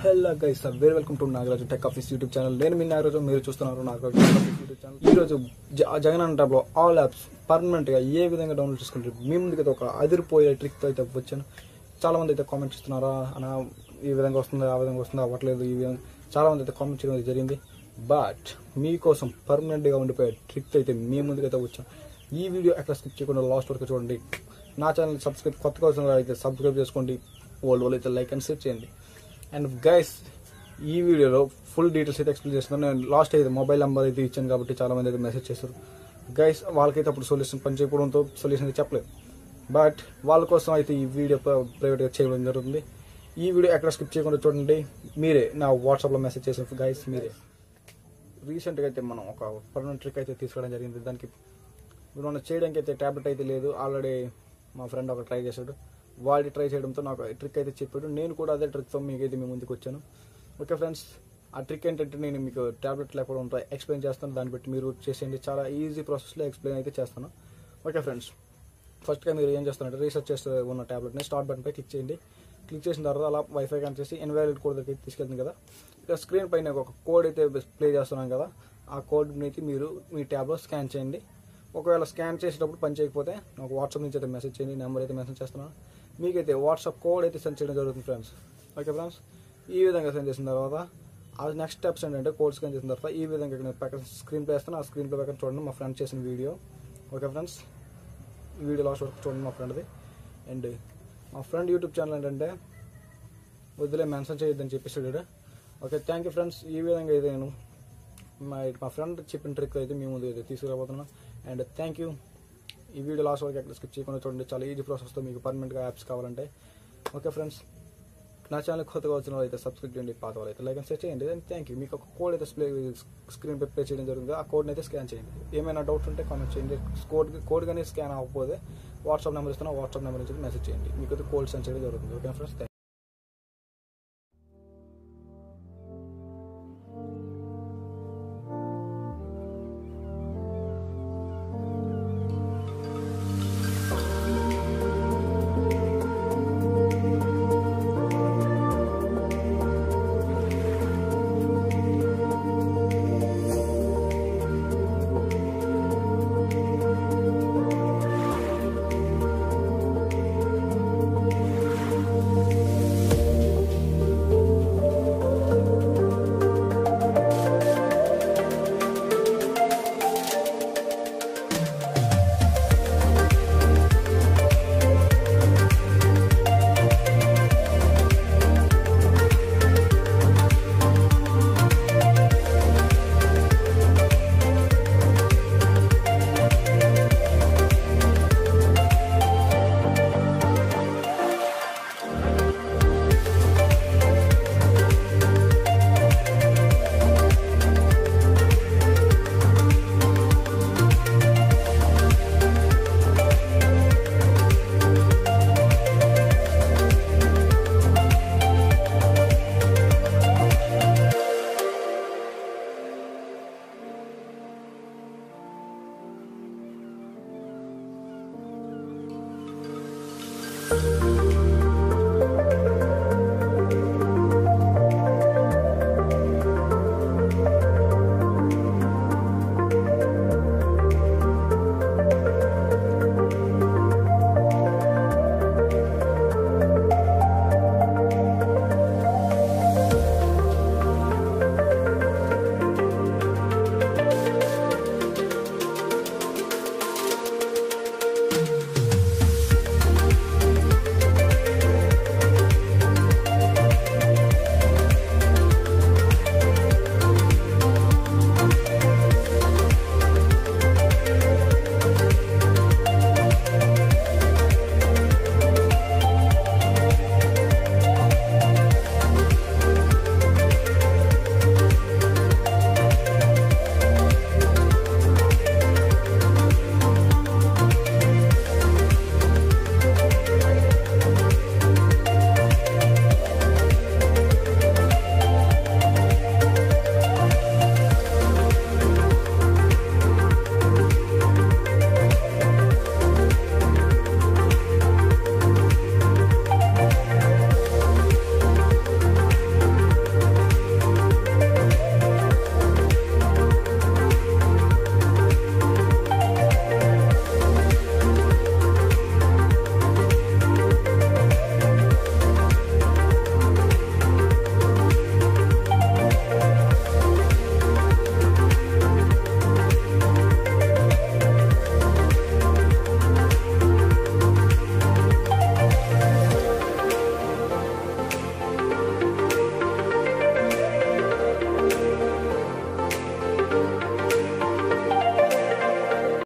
hello guys very welcome to Nagaraju tech office YouTube channel నేను మీ నాగరాజు మీరు చూస్తున్నారు Nagaraju tech office YouTube channel ఈ రోజు జ- జగన్ ట్యాబ్లో ఆల్ యాప్స్ పర్మనెంట్ గా ఏ విధంగా డౌన్లోడ్ చేసుకుంటారు మీ ముందుకైతే ఒక అదిరిపోయే ట్రిక్ తో అయితే వచ్చాను చాలా మంది అయితే కామెంట్ ఇస్తున్నారా అన్న ఈ విధంగా వస్తుంది ఆ విధంగా వస్తుంది అవ్వట్లేదు ఈ విధంగా చాలా మంది అయితే కామెంట్ చేయడం అయితే జరిగింది బట్ మీకోసం పర్మనెంట్ గా ఉండిపోయే ట్రిక్ అయితే మీ ముందుకైతే వచ్చాను ఈ వీడియో ఎక్కడ స్కిప్ చేయకుండా లాస్ట్ వరకు చూడండి నా ఛానల్ సబ్స్క్రైబ్ కొత్తగా వచ్చిన వారు అయితే సబ్స్క్రైబ్ చేసుకోండి ఓల్డ్ వాళ్ళు అయితే లైక్ అండ్ షేర్ చేయండి అండ్ గైస్ ఈ వీడియోలో ఫుల్ డీటెయిల్స్ అయితే ఎక్స్ప్లెయిన్ చేస్తున్నాను నేను లాస్ట్ అయితే మొబైల్ నెంబర్ అయితే ఇచ్చాను కాబట్టి చాలా మంది అయితే మెసేజ్ చేశారు గైస్ వాళ్ళకైతే అప్పుడు సొల్యూషన్ పని చేయకపోవడంతో సొల్యూషన్ అయితే చెప్పలేదు బట్ వాళ్ళ కోసం అయితే ఈ వీడియో ప్రైవేట్గా చేయడం జరుగుతుంది ఈ వీడియో ఎక్కడ స్కిప్ చేయకుండా చూడండి మీరే నా వాట్సాప్లో మెసేజ్ చేసిన గైస్ మీరే రీసెంట్గా అయితే మనం ఒక పర్మనెంట్ ట్రిక్ అయితే తీసుకోవడం జరిగింది దానికి ఇప్పుడు మనం చేయడానికి అయితే ట్యాబ్లెట్ అయితే లేదు ఆల్రెడీ మా ఫ్రెండ్ ఒక ట్రై చేశాడు వాడి ట్రై చేయడంతో నాకు ట్రిక్ అయితే చెప్పాడు నేను కూడా అదే ట్రిక్తో మీకైతే మీ ముందుకు వచ్చాను ఓకే ఫ్రెండ్స్ ఆ ట్రిక్ ఏంటంటే నేను మీకు ట్యాబ్లెట్ లేకుండా ఉంటాయి ఎక్స్ప్లెయిన్ చేస్తాను దాన్ని బట్టి మీరు చేసేయండి చాలా ఈజీ ప్రాసెస్లో ఎక్స్ప్లెయిన్ అయితే చేస్తాను ఓకే ఫ్రెండ్స్ ఫస్ట్గా మీరు ఏం చేస్తారంటే రీసెర్చ్ చేస్తే ఉన్న ట్యాబ్లెట్ని స్టార్ట్ బటన్ పై క్లిక్ చేయండి క్లిక్ చేసిన తర్వాత అలా వైఫై కనెక్ట్ చేసి ఇన్వాలిడ్ కోడ్ దగ్గరికి తీసుకెళ్తుంది కదా ఇక్కడ స్క్రీన్ పైన ఒక కోడ్ అయితే ప్లే చేస్తున్నాం కదా ఆ కోడ్ని అయితే మీరు మీ ట్యాబ్లో స్కాన్ చేయండి ఒకవేళ స్కాన్ చేసేటప్పుడు పని చేయకపోతే నాకు వాట్సాప్ నుంచి అయితే మెసేజ్ చేయండి నెంబర్ అయితే మెసేజ్ చేస్తున్నాను మీకైతే వాట్సాప్ కోడ్ అయితే సెండ్ చేయడం జరుగుతుంది ఫ్రెండ్స్ ఓకే ఫ్రెండ్స్ ఈ విధంగా సెండ్ చేసిన తర్వాత ఆ నెక్స్ట్ స్టెప్స్ ఏంటంటే కోడ్ స్కాన్ చేసిన తర్వాత ఈ విధంగా ఇక్కడ నేను పక్కన స్క్రీన్ ప్లే వేస్తాను ఆ స్క్రీన్ ప్లే పక్కన చూడండి మా ఫ్రెండ్ చేసిన వీడియో ఓకే ఫ్రెండ్స్ ఈ వీడియో లాస్ట్ వరకు చూడండి మా ఫ్రెండ్ది అండ్ మా ఫ్రెండ్ యూట్యూబ్ ఛానల్ ఏంటంటే వద్దులే మెన్షన్ చేయొద్దని చెప్పేసాడు ఓకే థ్యాంక్ యూ ఫ్రెండ్స్ ఈ విధంగా అయితే నేను మా మా ఫ్రెండ్ చెప్పిన ట్రిక్ అయితే మీ ముందు అయితే తీసుకురాబోతున్నాను అండ్ థ్యాంక్ యూ ఈ వీడియో లాస్ట్ వరకు ఎక్కడ స్కిప్ చేయకుండా చూడండి చాలా ఈజీ ప్రాసెస్తో మీకు పర్మనెంట్గా యాప్స్ కావాలంటే ఓకే ఫ్రెండ్స్ నా ఛానల్ కొత్తగా వచ్చిన వాళ్ళు అయితే సబ్స్క్రైబ్ చేయండి పాత వాళ్ళు అయితే లైక్ అండ్ షేర్ చేయండి అండ్ థ్యాంక్ యూ మీకు ఒక కోడ్ అయితే స్ప్లే స్క్రీన్ పై ప్లే చేయడం జరుగుతుంది ఆ కోడ్ని అయితే స్కాన్ చేయండి ఏమైనా డౌట్స్ ఉంటే కామెంట్ చేయండి కోడ్ కోడ్ కానీ స్కాన్ అవ్వకపోతే వాట్సాప్ నెంబర్ ఇస్తున్నా వాట్సాప్ నెంబర్ నుంచి మెసేజ్ చేయండి మీకు అయితే కోడ్ సెండ్ చేయడం జరుగుతుంది ఓకే ఫ్రెండ్స్